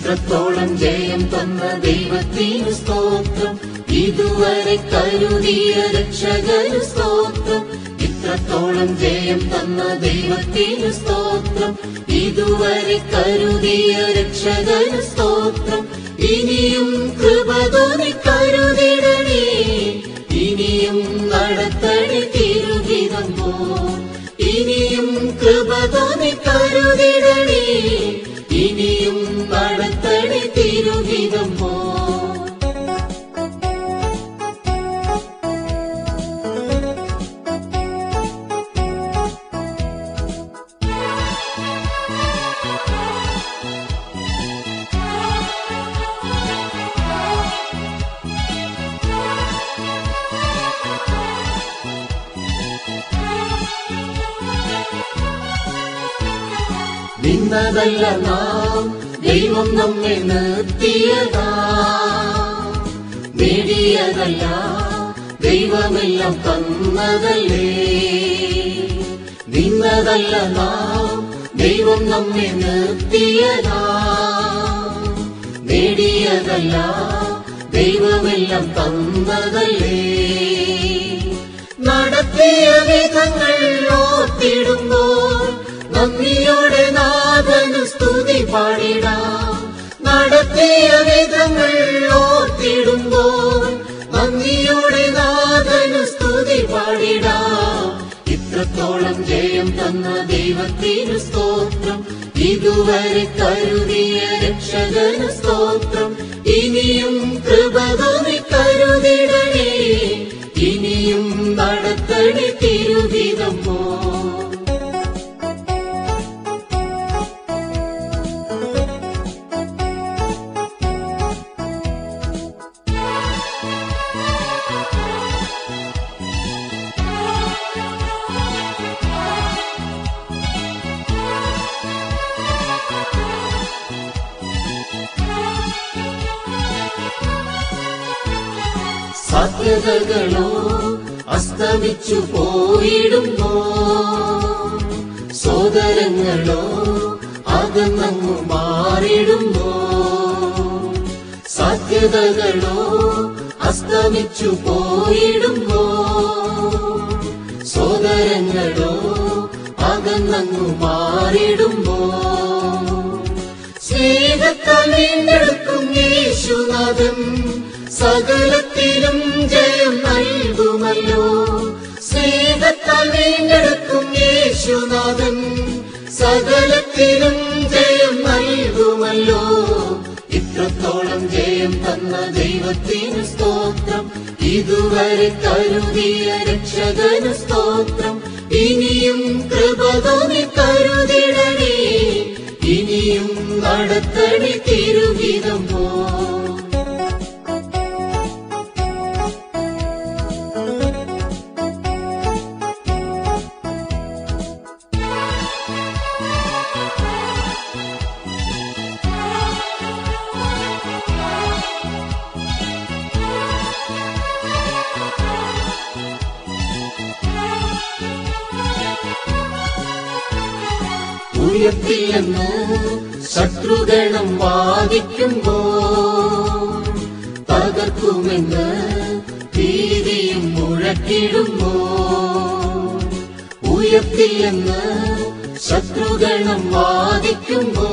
ഇത്രത്തോളം ജയം തന്ന ദൈവത്തിന് സ്തോത്രം ഇതുവരെ കരുതിയ രക്ഷകന് സ്തോത്രം ഇത്രത്തോളം ജയം തന്ന ദൈവത്തിന് സ്തോത്രം ഇതുവരെ കരുതിയ രക്ഷകന് സ്തോത്രം ഇനിയും കൃപ തോന്നി കരുതിടണേ ഇനിയും നടത്തണി തിരുഹിതം പോ ഇനിയും കൃപ തോന്നി കരുതിടണേ ഇനിയും നടത്തണി തിരുഹിതം പോ നിന്നതല്ല നാം ദൈവം നമ്മെ നിർത്തിയതാ നേടിയതല്ല ദൈവമെല്ലാം തന്നതല്ലേ നിന്നതല്ല നാം ദൈവം നമ്മെ നിർത്തിയതാ നേടിയതല്ല ദൈവമെല്ലാം തന്നതല്ലേ നടത്തിയ വിധങ്ങൾ ഓർത്തിടുമ്പോൾ നന്ദിയോടെ നാഥന് സ്തുതി പാടിടാം നടത്തിയ വിധങ്ങൾ ഓർത്തിടുമ്പോൾ നന്ദിയോടെ നാഥന് സ്തുതി പാടിടാം ഇത്രത്തോളം ജയം തന്ന ദൈവത്തിന് സ്തോത്രം ഇതുവരെ കരുതിയ രക്ഷകന് സ്തോത്രം ഇനിയും കൃപ തോന്നി കരുതിടണേ ഇനിയും നടത്തണി തിരുവിധം പോ സാധ്യതകളോ അസ്തമിച്ചു പോയിടുമ്പോ സോദരങ്ങളോ അകന്നങ്ങു മാറിടുമ്പോ സാധ്യതകളോ അസ്തമിച്ചു പോയിടുമ്പോ സോദരങ്ങളോ അകന്നങ്ങു മാറിടുമ്പോ സ്നേഹത്താൽ വീണ്ടെടുക്കും യേശുനാഥൻ സകലത്തിലും ജയം നൽകുമല്ലോ സ്നേഹത്താൽ വീണ്ടെടുക്കും യേശുനാഥൻ സകലത്തിലും ജയം നൽകുമല്ലോ ഇത്രത്തോളം ജയം തന്ന ദൈവത്തിന് സ്തോത്രം ഇതുവരെ കരുതിയ രക്ഷകന് സ്തോത്രം ഇനിയും കൃപ തോന്നി കരുതിടണേ ഇനിയും നടത്തണി തിരുവിധം പോ ഉയർത്തില്ലെന്ന് ശത്രുഗണം വാദിക്കുമ്പോ തകർക്കുമെന്ന് ഭീതിയും മുഴക്കിടുമ്പോ ഉയർത്തില്ലെന്ന് ശത്രുഗണം വാദിക്കുമ്പോ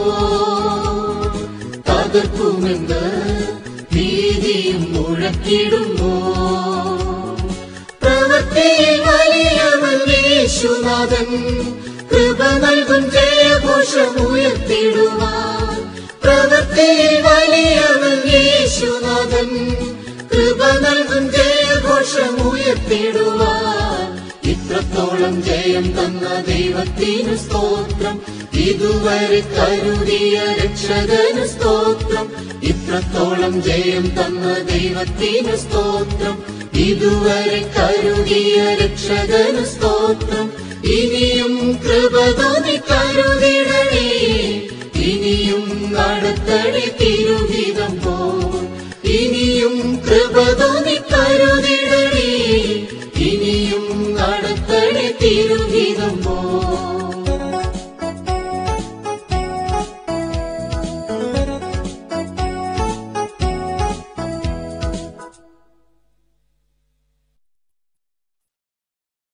തകർക്കുമെന്ന് ഭീതിയും മുഴക്കിടുമ്പോ പ്രവൃത്തിയിൽ വലിയവൻ യേശുനാഥൻ കൃപ നൽകും ജയഘോഷമുയർത്തിടുവാൻ പ്രവൃത്തിയിൽ വലിയവൻ യേശുനാഥൻ കൃപ നൽകും ജയഘോഷമുയർത്തിടുവാൻ ഇത്രത്തോളം ജയം തന്ന ദൈവത്തിന് സ്തോത്രം ഇതുവരെ കരുതിയ രക്ഷകന് സ്തോത്രം ഇത്രത്തോളം ജയം തന്ന ദൈവത്തിന് സ്തോത്രം ഇതുവരെ കരുതിയ രക്ഷകന് സ്തോത്രം ഇനിയും കൃപ തോന്നി കരുതിടണേ ഇനിയും നടത്തണി തിരുവിധം പോ ഇനിയും കൃപ തോന്നി